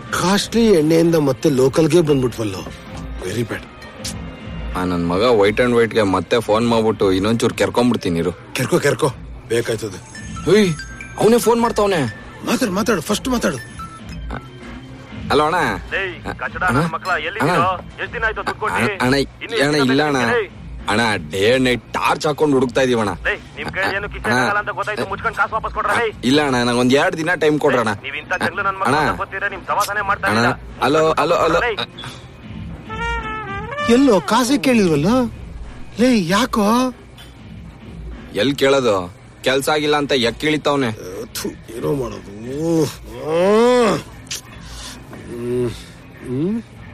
Costly ಎಣ್ಣೆಯಿಂದ ಮತ್ತೆ ಲೋಕಲ್ಗೆ ಬಂದ್ಬಿಟ್ವಲ್ಲೋ very bad ಆ ನನ್ ಮಗ ವೈಟ್ ಅಂಡ್ ವೈಟ್ಗೆ ಮತ್ತೆ ಫೋನ್ ಮಾಡ್ಬಿಟ್ಟು ಇನ್ನೊಂಚೂರು ಕೆರ್ಕೊಂಡ್ಬಿಡ್ತೀನಿ ಇರು ಕೆರ್ಕೋ ಕೆರ್ಕೋ ಬೇಕಾಯ್ತದೆ ಹುಯ್ ಅವನೇ ಫೋನ್ ಮಾಡ್ತಾವನೆ ಮಾತಾಡು ಮಾತಾಡು ಫಸ್ಟ್ ಮಾತಾಡು ಹಲೋ ಅಣ್ಣ ಏಯ್, ಕಚಡ ಅಣ್ಣ? ನನ್ನ ಮಕ್ಳ ಎಲ್ಲಿದ್ದೀರೋ? ಅಣ್ಣ? ಎಷ್ಟ್ ದಿನ ಆಯ್ತು ದುಡ್ಡು ಕೊಟ್ಟು? ಅಣ್ಣ ಅಣ್ಣ ಇನ್ನು ಅಣ್ಣ ಎಷ್ಟ್ ದಿನ ಇಲ್ಲ ಅಣ್ಣ ಬೇಕು? ಏಯ್, ಅಣ್ಣ ಡೇ ನೈಟ್ ಟಾರ್ಚ್ ಹಾಕೊಂಡು ಹುಡುಕ್ತಾ ಇದೀವಣ್ಣ ಏಯ್, ನಿಮ್ ಕೈ ಏನು ಕಿಚ್ಚ ಅಣ್ಣ. ಆಗಲ್ಲ ಅಂತ ಗೊತ್ತಾಯ್ತು ಮುಚ್ಕೊಂಡ್ ಕಾಸು ವಾಪಸ್ ಕೊಡ್ರ ಏಯ್. ಇಲ್ಲ ಅಣ್ಣ ನಂಗೊಂದ್ ಎರಡ್ ದಿನ ಟೈಮ್ ಕೊಡ್ರಣ್ಣ ನೀವ್ ಇಂಥ ಜಂಗ್ಲು ನನ್ ಅಣ್ಣ ಮಕ್ಳ ಗೊತ್ತಿರ ನಿಮ್ ದವಾಖಾನೆ ಮಾಡ್ತಾ ಅಣ್ಣ ಇಲ್ಲ ಹಲೋ ಹಲೋ ಹಲೋ ಏಯ್, ಎಲ್ಲೋ ಕಾಸೆ ಕೇಳಿಲ್ವಲ್ಲ ಲೇ ಯಾಕೋ ಎಲ್ ಕೇಳೋದು ಕೆಲ್ಸ ಆಗಿಲ್ಲ ಅಂತ ಎಕ್ ಇಳಿತಾವ್ನೆ ಥು, ಏನೋ ಮಾಡೋದು ಆ. ಹ್ಮ್. ಹ್ಮ್.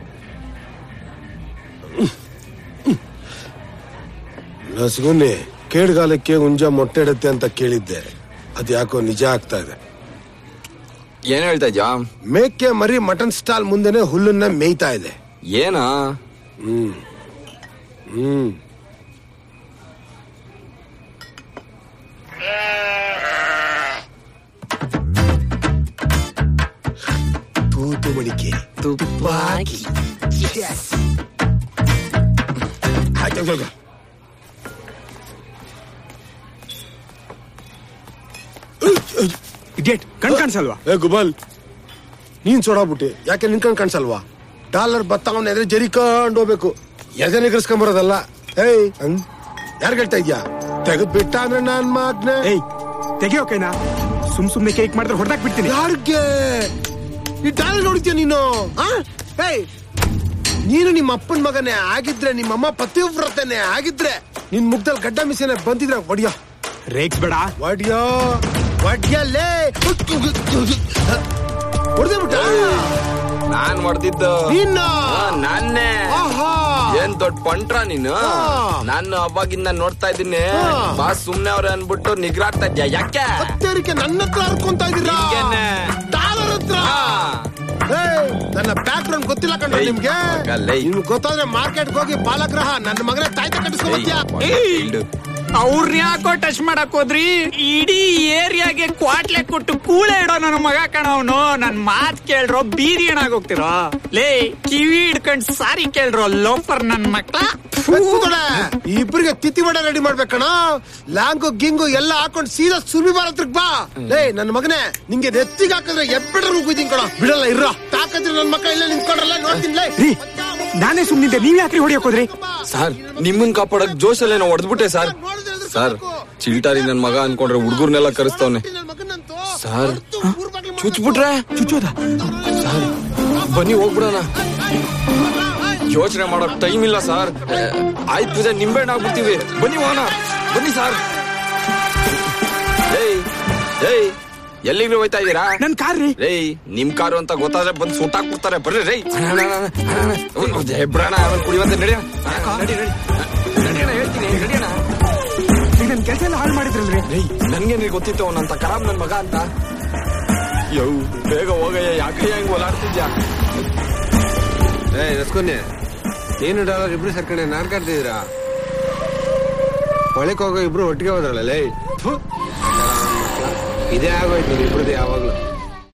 ನಸ್ಗುನ್ನಿ ಕೇಡ್ಗಾಲಕ್ಕೆ ಹುಂಜ ಮೊಟ್ಟೆ ಇಡುತ್ತೆ ಅಂತ ಕೇಳಿದ್ದೆ ಅದ್ ಯಾಕೋ ನಿಜ ಆಗ್ತಾ ಇದೆ ಏನ್ ಹೇಳ್ತಾ ಇದ್ಯಾ ಮೇಕೆ ಮರಿ ಮಟನ್ ಸ್ಟಾಲ್ ಮುಂದೆನೆ ಹುಲ್ಲನ್ನ ಮೇಯ್ತಾ ಇದೆ ಏನ ಹ್ಮ್ ಹ್ಮ್ ತೂತು ಮಡಿಕೆ ತುಪ್ಪಾಕಿ ಆಯ್ತು ಹೋಗು, ಹೋಗು. ಇಡಿಯಟ್ ಕಣ್ ಕಾಣಿಸಲ್ವಾ ಏ ಗುಬಲ್ ನೀನ್ ಸೊಡಾಬಿಟ್ಟೆ ಯಾಕೆ ನಿನ್ಕೊಂಡ್ ಕಾಣಿಸಲ್ವಾ ಡಾಲರ್ ಬತ್ತವನ್ನ ಎದ್ರೆ ಜರಿಕೊಂಡು ಹೋಗ್ಬೇಕು ಎದೆ ನಿಗರ್ಸ್ಕೊಂಬರೋದಲ್ಲ ಏಯ್ ಯಾರು ಹೇಳ್ತಾ ಇದ್ಯಾ ತೆಗೆದ್ ಬಿಟ್ಟ ಅಂದ್ರೆ ನಾನ್ ಮಾತ್ನೆ ಏಯ್ ತೆಗಿಯೋ ಕೈನಾ ಸುಮ್ ಸುಮ್ನೆ ಕೇಕ್ ಮಾಡಿದ್ರೆ ಹೊಡೆದಾಕ್ ಬಿಡ್ತೀನಿ ಯಾರಿಗೆ ಈ ಡಾಲರ್ ನೋಡಿದ್ಯಾ ನೀನು ಆ? ಏಯ್ ನೀನು ನಿಮ್ಮ ಅಪ್ಪನ ಮಗನೇ ಆಗಿದ್ರೆ ನಿಮ್ಮಮ್ಮ ಪತಿವ್ರತನೇ ಆಗಿದ್ರೆ ನಿನ್ ಮುಗ್ದಲ್ಲಿ ಗಡ್ಡ ಮಿಸೇನೆ ಬಂದಿದ್ರೆ ಒಡಿಯೋ ರೇಕ್ಸ್ ಬೇಡ ಒಡಿಯೋ ಒಡ್ಯಲ್ಲೇ ಹೊಡೆದೇ ಬಿಟ್ಟ ನಾನ್ ಹೊಡ್ದಿದ್ದು ನಿನ್ನ ಆ, ನಾನೇ ಆಹಾ. ಏನ್ ದೊಡ್ಡ ಪಂಟ್ರ ನೀನು ಹಾ. ನಾನು ಅವಾಗಿಂದ ನೋಡ್ತಾ ಇದ್ದೀನಿ ಹಾ. ಬಾ ಸುಮ್ನೆ ಅವ್ರೆ ಅನ್ಬಿಟ್ಟು ನಿಗ್ರಾಡ್ತಾ ಇದ್ಯಾ ಯಾಕೆ ಹತ್ತೇರಿಕೆ ನನ್ನ ಹತ್ರ ಹರ್ಕೊಂತ ಇದ್ದೀರಾ ಹಿಂಗೇನೆ. ಡಾಲರ್ ಹತ್ರ ಹಾ. ಏಯ್, ನನ್ನ ಬ್ಯಾಕ್ ಗ್ರೌಂಡ್ ಗೊತ್ತಿಲ್ಲ ಕಂಡ್ರೆ ಏಯ್, ನಿಮ್ಗೆ ಮಗಲೇ. ನಿಮ್ಗೆ ಗೊತ್ತಾದ್ರೆ ಮಾರ್ಕೆಟ್ ಹೋಗಿ ಬಾಲಗ್ರಹ ನನ್ನ ಮಗನೇ ತಾಯ್ತ ಕಟ್ಟಿಸ್ಕೊಂಬತ್ತೀಯ ಅವ್ರನ್ನ ಯಾಕೋ ಟಚ್ ಮಾಡಕ್ ಹೋದ್ರಿ ಇಡೀ ಏರಿಯಾಗೆ ಕ್ವಾಟ್ಲೆ ಕೊಟ್ಟು ಕೂಳೆ ಇಡೋ ನನ್ನ ಮಗ ಕಣ ಅವನು ನನ್ ಮಾತ್ ಕೇಳ್ರೋ ಬೀದಿ ಹೋಗ್ತಿರೋ ಲೇ ಕಿವಿ ಹಿಡ್ಕೊಂಡ್ ಸಾರಿ ಕೇಳ್ರೋ ಲೋಫರ್ ನನ್ ಮಕ್ಳ ಇಬ್ಬರಿಗೆ ತಿತ್ತಿ ವಡೆ ರೆಡಿ ಮಾಡ್ಬೇಕಣ ಲ್ಯಾಂಗು ಗಿಂಗು ಎಲ್ಲ ಹಾಕೊಂಡು ಸೀದಾ ಸುರ್ಮಿ ಬಾರತ್ರಕ್ ಬಾ ಲೇ ನನ್ನ ಮಗನೇ ನಿಂಗೆ ನೆತ್ತಿಗೆ ಹಾಕಿದ್ರೆ ಎಬ್ಬಿಡ್ರು ನುಗ್ಗಿದ್ದೀನಿ ಕಣ ಬಿಡಲ್ಲ ಇರ್ರ ತಾಕಂದ್ರೆ ನನ್ನ ಮಕ್ಕಳ ಇಲ್ಲ ನಿಂತ್ಕೊಂಡ್ರಲ್ಲ ನೋಡ್ತೀನಿ ಲೇ ರೀ ನಾನೇ ಸುಮ್ನಿದ್ದೆ ನೀವ್ ಯಾಕ್ರಿ ಹೊಡಿಯಕ್ ಹೋದ್ರಿ ಸರ್ ನಿಮ್ಮನ್ ಕಾಪಾಡಕ್ ಜೋಶಲ್ಲೇನೋ ಹೊಡೆದ್ಬಿಟ್ಟೆ ಸರ್ ಸರ್ ಚಿಲ್ಟಾರಿ ನನ್ ಮಗ ಅನ್ಕೊಂಡ್ರೆ ಹುಡುಗರ್ನೆಲ್ಲ ಕರೆಸ್ತವ್ನೆ ಸರ್ ಚುಚ್ಬಿಟ್ರೆ ಚುಚ್ಚೋದ ಸರ್ ಬನ್ನಿ ಹೋಗ್ಬಿಡೋಣ ಯೋಚನೆ ಮಾಡೋಕ್ ಟೈಮ್ ಇಲ್ಲ ಸರ್ ಆಯ್ತು ಪೂಜೆ ನಿಂಬೆಹಣ್ಣು ಆಗ್ಬಿಡ್ತೀವಿ ಬನ್ನಿ ಹೋಗೋಣ ಬನ್ನಿ ಸರ್ ಏಯ್ ಏಯ್ ಎಲ್ಲಿಗೆ ಹೋಯ್ತಾ ಇದ್ದೀರಾ ನನ್ ಕಾರ್ ರೀ ರೇ ನಿಮ್ ಕಾರು ಅಂತ ಗೊತ್ತಾದ್ರೆ ಬಂದು ಸುಟ್ಟಾಕ್ಬಿಡ್ತಾರೆ ಬರ್ರಿ ರೈ ಹೆಬ್ರಣ ಆಮೇಲೆ ಕುಡಿಯುವಂತ ನಡೆಯೋಣ ನಡಿ ನಡಿ ನಡೆಯೋಣ ಹೇಳ್ತೀನಿ ನಡೆಯೋಣ ಈಗ ನನ್ ಕೆಲಸ ಎಲ್ಲ ಹಾಳು ಮಾಡಿದ್ರಲ್ರಿ ರೇ ನನ್ಗೇನ್ರಿ ಗೊತ್ತಿತ್ತು ಅವನಂತ ಖರಾಬ್ ನನ್ ಮಗ ಅಂತ ಯೋ ಬೇಗ ಹೋಗಯ್ಯ ಯಾಕಯ್ಯ ಹಂಗ್ ಓಲಾಡ್ತಿದ್ಯಾ ಏ ರಸ್ಕೊನ್ನೆ ನೀನು ಡಾಲರ್ ಇಬ್ರು ಸರ್ಕಣೆ ನಾನ್ ಕಾಡ್ತಿದ್ದೀರಾ ಒಳಕ್ ಹೋಗೋ ಇಬ್ರು ಒಟ್ಟಿಗೆ ಹೋದ್ರಲ್ಲ ಲೇ ಥು. ಇದೇ ಆಗೋಯ್ತು ನೋಡಿ ಇಬ್ರದ್ದು ಯಾವಾಗ್ಲೂ